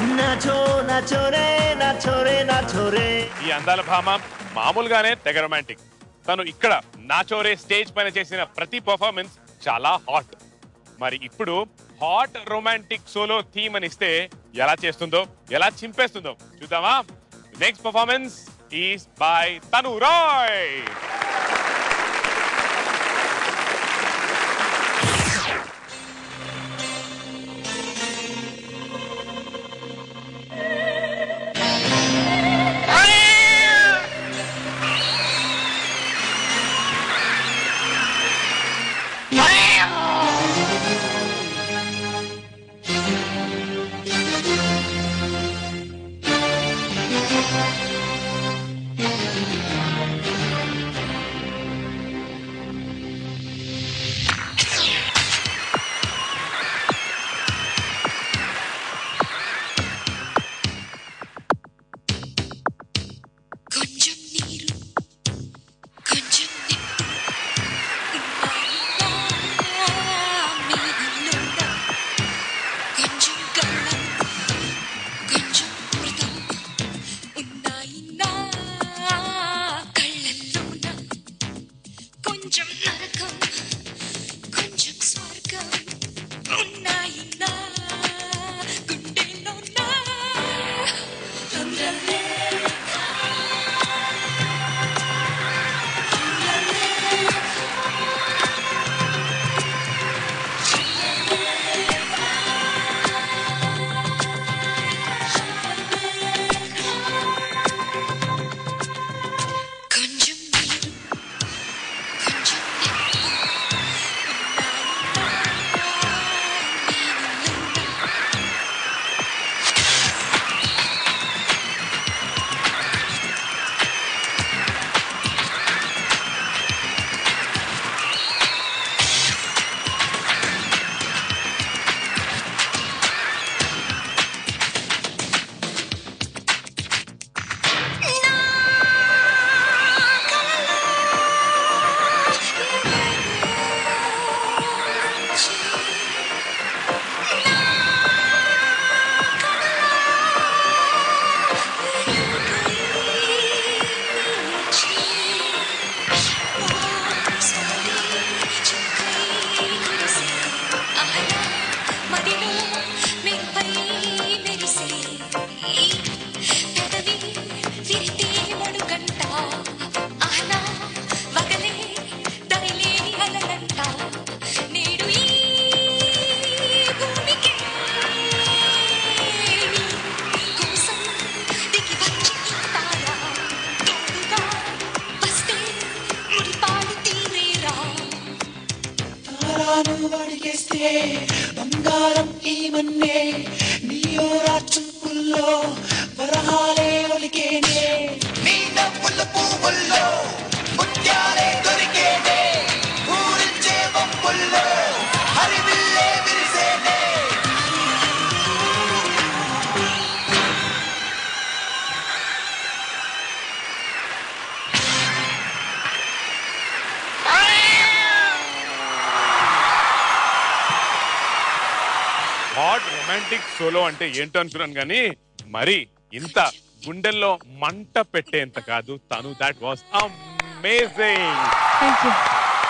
Nacho నాచోరే నాచోరే నాచోరే ఈ అందాల భామ మామూలుగానే తెగ రొమాంటిక్ తను ఇక్కడ నాచోరే స్టేజ్ పైన చేసిన ప్రతి పర్ఫార్మెన్స్ చాలా హాట్ మరి ఇప్పుడు హాట్ రొమాంటిక్ సోలో థీమ్ అని ఇస్తే ఎలా చేస్తుందో ఎలా చింపేస్తుందో చూద్దామా నెక్స్ట్ పర్ఫార్మెన్స్ ఈస్ బై తను రాయ్ కొంచెం నీరు కొంచెం నిప్పు మీనంలోన కొంచెం గల్లం కొంచెం మృతం ఉన్నాయి నా కళ్ళల్లోన కొంచెం నరకం కొంచెం స్వర్గం ఉన్నాయి నా గుండెలోన అందరూ కొంచెం నీరు కొంచెం నిప్పు మదిలో మెరుపై మెరిసే ఈ పెదవి విరితే మడుగంట ఆహనా వగలే దరిలేని అలలంట నేడు ఈ భూమికే నీ కోసం దిగి వచ్చి తారా తోడుగా వస్తే మురిపాలు తీరేరా తారాను అడిగేస్తే బంగారం ఈమన్నే నీయో రాచుంపుల్లో వరహాలే ఒలికేనే నీ నవ్వుల పువ్వుల్లో ముత్యాలే దొరికేనే ఊరించే వంపుల్లో హరివిల్లే విరిసేనే హాట్ రొమాంటిక్ సోలో అంటే ఏంటో అనుకున్నాను కానీ మరి ఇంత గుండెల్లో మంట పెట్టేంత కాదు తను that was amazing thank you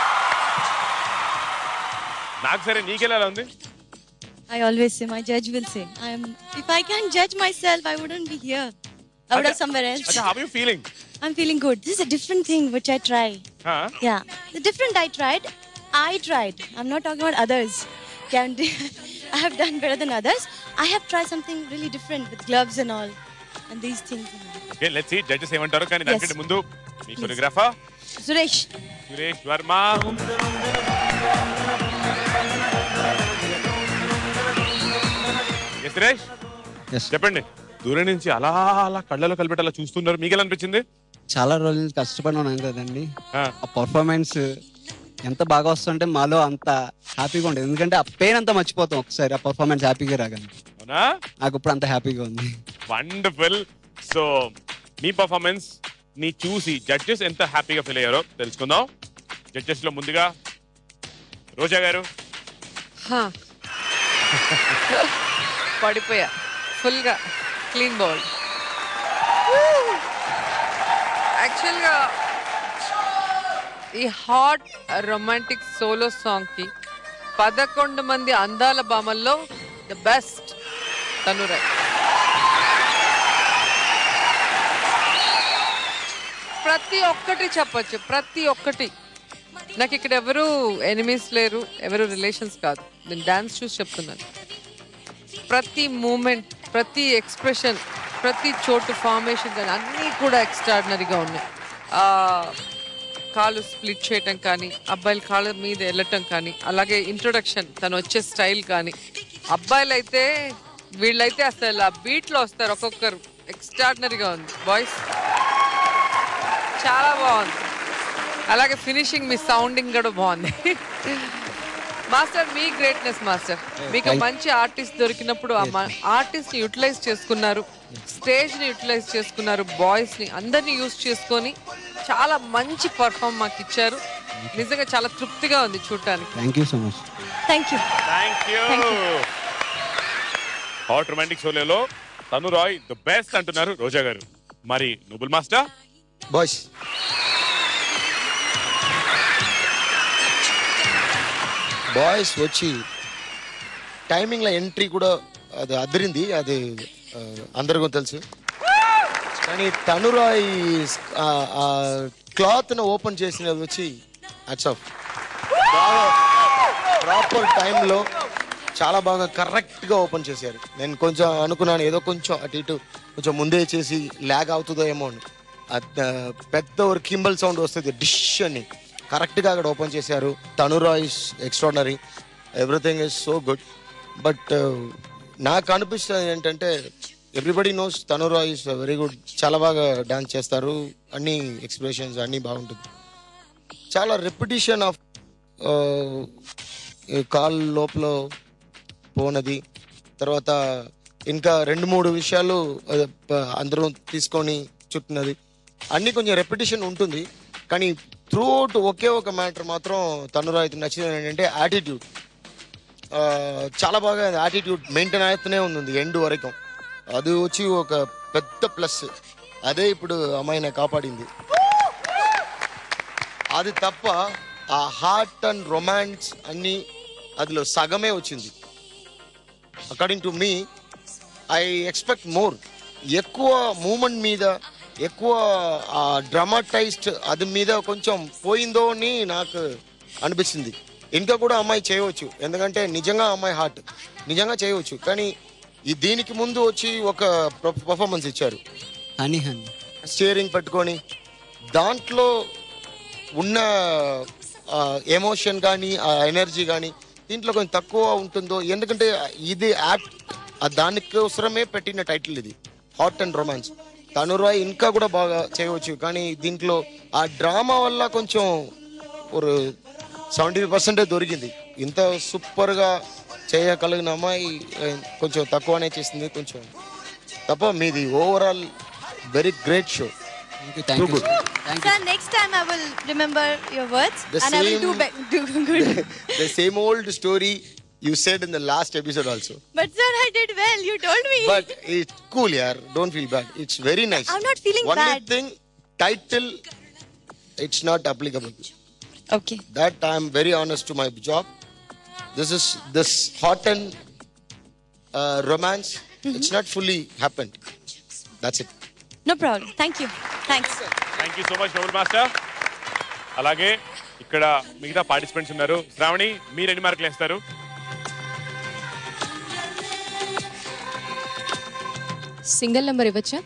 నాకు సరే నీకెలా ఉంది I always say, my judge will say, I am. If I can't judge myself, I wouldn't be here. I would have somewhere else. How you feeling I'm feeling good. This is a different thing which I try. Yeah, the different I tried. I tried. I'm not talking about others. Can I have done better than others? I have tried something really different with gloves and all, and these things. Okay let's see judges ఏమంటారు కానీ దానికంటే Yes. ముందు మీ choreographer Suresh, Suresh Varma ఏ Suresh Yes. చెప్పండి దూరం నుంచి అలా అలా కళ్ళలో కలిపెట్టి అలా చూస్తున్నారు మీకు ఎలా అనిపించింది చాలా రోజుల నుంచి కష్టపడి ఉన్నాం కదండి ఆ, ఆ పర్ఫార్మెన్స్ ఎంత బాగా వస్తుంటే మాలో అంత హ్యాపీగా ఉండేది ఎందుకంటే ఆ పెయిన్ అంతా మర్చిపోతాం ఒకసారి ఆ పర్ఫార్మెన్స్ హ్యాపీగా రాగానే అవునా నాకు ఇప్పుడు అంత హ్యాపీగా ఉంది వండర్ఫుల్ సో మీ పర్ఫార్మెన్స్ ని చూసి జడ్జెస్ ఎంత హ్యాపీగా ఫీల్ అయ్యారో తెలుసుకుందాం జడ్జెస్ లో ముందుగా రోజా గారు హా. పడిపోయా ఫుల్గా క్లీన్ బౌల్ యాక్చువల్గా ఈ హాట్ రొమాంటిక్ సోలో సాంగ్కి పదకొండు మంది అందాల భామల్లో ద బెస్ట్ తనురాయ్ ప్రతి ఒక్కటి చెప్పొచ్చు ప్రతి ఒక్కటి నాకు ఇక్కడ ఎవరు ఎనిమీస్ లేరు ఎవరు రిలేషన్స్ కాదు నేను డాన్స్ చూసి చెప్తున్నాను ప్రతి మూమెంట్ ప్రతి ఎక్స్ప్రెషన్ ప్రతి చోటు ఫార్మేషన్ కానీ అన్నీ కూడా ఎక్స్ట్రాడినరీగా ఉన్నాయి ఆ, కాళ్ళు స్ప్లిట్ చేయటం కానీ అబ్బాయిల కాళ్ళ మీద వెళ్ళటం కానీ అలాగే ఇంట్రొడక్షన్ తను వచ్చే స్టైల్ కానీ అబ్బాయిలు అయితే వీళ్ళైతే అసలు ఆ బీట్లో వస్తారు ఒక్కొక్కరు ఎక్స్ట్రాడినరీగా ఉంది బాయ్స్ చాలా బాగుంది అలాగే ఫినిషింగ్ మీ సౌండింగ్ కూడా బాగుంది మాస్టర్ మీ గ్రేట్నెస్ మాస్టర్ మీకు మంచి ఆర్టిస్ట్ దొరికినప్పుడు ఆ ఆర్టిస్ట్ ని యూటిలైజ్ చేసుకున్నారు స్టేజ్ ని యూటిలైజ్ చేసుకున్నారు బాయ్స్ ని అందరిని యూజ్ చేసుకొని చాలా మంచి పర్ఫామ్ మాకు ఇచ్చారు నిజంగా చాలా తృప్తిగా ఉంది చూడటానికి thank you so much thank you thank you hot romantic షోలలో తను రాయ్ ద బెస్ట్ అంటున్నారు రోజా గారు మరి నుబుల్ మాస్టర్ బాయ్స్ బాయ్స్ వచ్చి టైమింగ్లో ఎంట్రీ కూడా అది అదిరింది అది ఆ, అందరికీ తెలుసు కానీ తనురాయ్ క్లాత్ను ఓపెన్ చేసినది వచ్చి అట్స్ ఆఫ్ బాగా ప్రాపర్ టైంలో చాలా బాగా కరెక్ట్గా ఓపెన్ చేశారు నేను కొంచెం అనుకున్నాను ఏదో కొంచెం అటు ఇటు కొంచెం ముందే చేసి ల్యాగ్ అవుతుందో ఏమో అని అద్- ఆ, పెద్ద ఒక కింబల్ సౌండ్ వస్తుంది డిష్ అని కరెక్ట్గా అక్కడ ఓపెన్ చేశారు Tanu Roy is extraordinary everything is so good but నాకు అనిపిస్తుంది ఏంటంటే everybody knows Tanu Roy is very good చాలా బాగా డాన్స్ చేస్తారు అన్ని ఎక్స్ప్రెషన్స్ అన్నీ బాగుంటుంది చాలా రెపిటేషన్ ఆఫ్ కాల్ లోపల పోనది తర్వాత ఇంకా రెండు మూడు విషయాలు ఆ, ప- అందరూ తీసుకొని చుట్టినది అన్నీ కొంచెం రెపిటేషన్ ఉంటుంది కానీ త్రూ ఒకే ఒక మ్యాటర్ మాత్రం తనురాయికి నచ్చింది ఏంటంటే యాటిట్యూడ్ చాలా బాగా యాటిట్యూడ్ మెయింటైన్ అవుతూనే ఉంది ఎండ్ వరకు అది వచ్చి ఒక పెద్ద ప్లస్ అదే ఇప్పుడు అమ్మాయిని కాపాడింది అది తప్ప ఆ హార్ట్ అండ్ రొమాన్స్ అన్ని అదిలో సగమే వచ్చింది according to me I expect more ఎక్కువ మూమెంట్ మీద ఎక్కువ ఆ డ్రామాటైజ్డ్ అది మీద కొంచెం పోయిందో అని నాకు అనిపిస్తుంది ఇంకా కూడా అమ్మాయి చేయవచ్చు ఎందుకంటే నిజంగా అమ్మాయి హార్ట్ నిజంగా చేయవచ్చు కానీ ఈ దీనికి ముందు వచ్చి ఒక పర్ఫార్మెన్స్ ఇచ్చారు హనీ హనీ స్టీరింగ్ పట్టుకొని దాంట్లో ఉన్న ఎమోషన్ కానీ ఆ ఎనర్జీ కానీ దీంట్లో కొంచెం తక్కువ ఉంటుందో ఎందుకంటే ఇది యాప్ట్ దానికోసరమే పెట్టిన టైటిల్ ఇది హాట్ అండ్ రొమాన్స్ తనురాయ్ ఇంకా కూడా బాగా చేయవచ్చు కానీ దీంట్లో ఆ డ్రామా వల్ల కొంచెం ఒక సెవెంటీ పర్సెంటే దొరికింది ఇంత సూపర్గా చేయగలిగిన అమ్మాయి ఆ, కొంచెం తక్కువనే చేసింది కొంచెం తప్ప మీది overall very great show thank you thank you thank you Sir, next time I will remember your words The and I will do, same- be- do good. the same old story you said in the last episode also. but sir, I did well. You told me. But it's cool, yaar. Don't feel bad. It's very nice. I'm not feeling Only bad. thing, title, it's not applicable. okay. That I'm very honest to my job. This is this hot and uh, romance. It's not fully happened. That's it. No problem. Thank you. Thanks. Thank you so much noble master అలాగే ఇక్కడ మిగతా participants ఉన్నారు శ్రావణి మీరు ఎన్ని మార్కులు వేస్తారు single number ఇవ్వచ్చా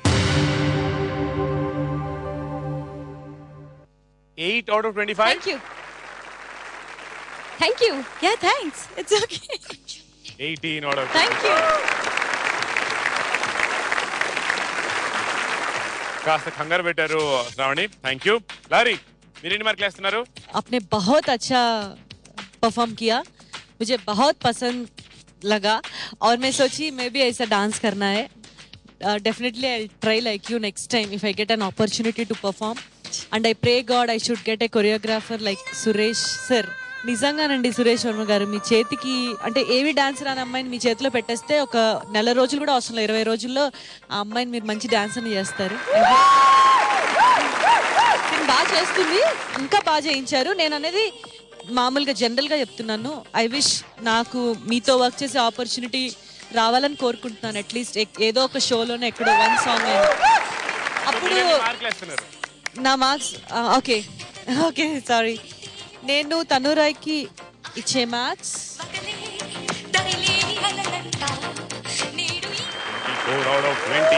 eight out of twenty five Thank you. Thank you Yeah, thanks. It's okay. Eighteen out of Thank you. కాస్త కంగారు పెట్టారు శ్రావణి థ్యాంక్ యూ లారీ మీరు ఎన్ని మార్కులు వేస్తున్నారు आपने बहुत अच्छा परफॉर्म किया मुझे बहुत पसंद लगा और मैं सोची मैं भी ऐसा डांस करना है definitely I try like you next time if I get an opportunity to perform and i pray god i should get a choreographer like suresh sir నిజంగానండి సురేష్ వర్మ గారు మీ చేతికి అంటే ఏవి డాన్సర్ అనే అమ్మాయిని మీ చేతిలో పెట్టేస్తే ఒక నెల రోజులు కూడా అవసరం లేదు ఇరవై రోజుల్లో ఆ అమ్మాయిని మీరు మంచి డాన్సర్ చేస్తారు నేను బాగా చేస్తుంది ఇంకా బాగా చేయించారు నేను అనేది మామూలుగా జనరల్ గా చెప్తున్నాను ఐ విష్ నాకు మీతో వర్క్ చేసే ఆపర్చునిటీ రావాలని కోరుకుంటున్నాను అట్లీస్ట్ ఏదో ఒక షోలోనే ఎక్కడో వన్ సాంగ్ అయినా అప్పుడు మార్కులు వేస్తున్నారు నా మార్క్స్ ఓకే ఓకే సారీ నేను తనురాయ్కి ఇచ్చే మార్క్స్ దరిలేని అలలంట నేడు ఈ four out of twenty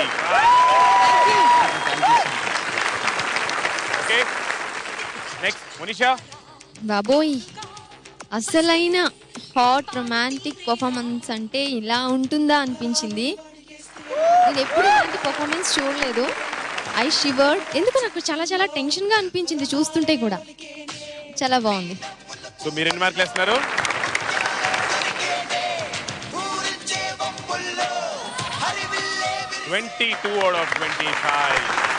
okay next Manisha బాబోయ్ అసలైన హాట్ రొమాంటిక్ పర్ఫార్మెన్స్ అంటే ఇలా ఉంటుందా అనిపించింది నేను ఎప్పుడు ఇలాంటి పర్ఫార్మెన్స్ చూడలేదు ఐ షివర్డ్ ఎందుకు నాకు చాలా చాలా టెన్షన్గా అనిపించింది చూస్తుంటే కూడా చాలా బాగుంది సో మీరు ఎన్ని మార్కులు వేస్తున్నారు twenty two out of twenty five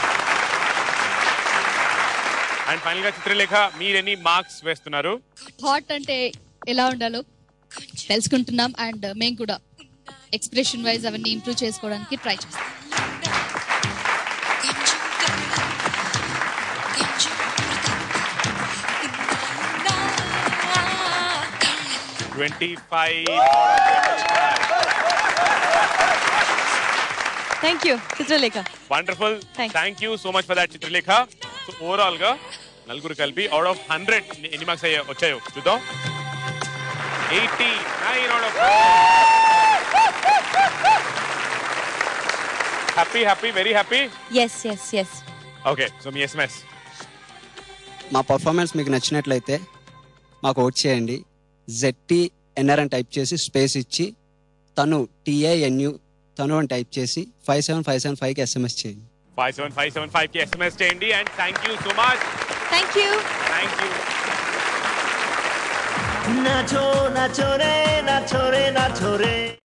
and final గా చిత్రలేఖ మీరు ఎన్ని మార్క్స్ వేస్తున్నారు థాట్ అంటే ఎలా ఉండాలో తెలుసుకుంటున్నాం అండ్ మేము కూడా ఎక్స్ప్రెషన్ వైజ్ అవన్నీ ఇంప్రూవ్ చేసుకోవడానికి ట్రై చేస్తాం twenty five thank you Chitralekha wonderful thank you so much for that Chitralekha so overall గా నలుగురు కలిపి అవుట్ ఆఫ్ హండ్రెడ్ ఎన్ని మార్క్స్ అయ్యా వచ్చాయో చూద్దాం eighty nine out of happy happy very happy yes yes yes okay so మీ SMS మా performance మీకు నచ్చినట్లయితే మాకు ఓట్ చేయండి జెట్టి ఎన్ఆర్ అని టైప్ చేసి స్పేస్ ఇచ్చి తను టిఐఎన్యు తను అని టైప్ చేసి ఫైవ్ సెవెన్ ఫైవ్ సెవెన్ ఫైవ్కి ఎస్ఎంఎస్ చేయండి five seven five seven five కి ఎస్ఎంఎస్ చేయండి and thank you so much thank you thank you নাচো নাচো রে নাচো রে নাচো রে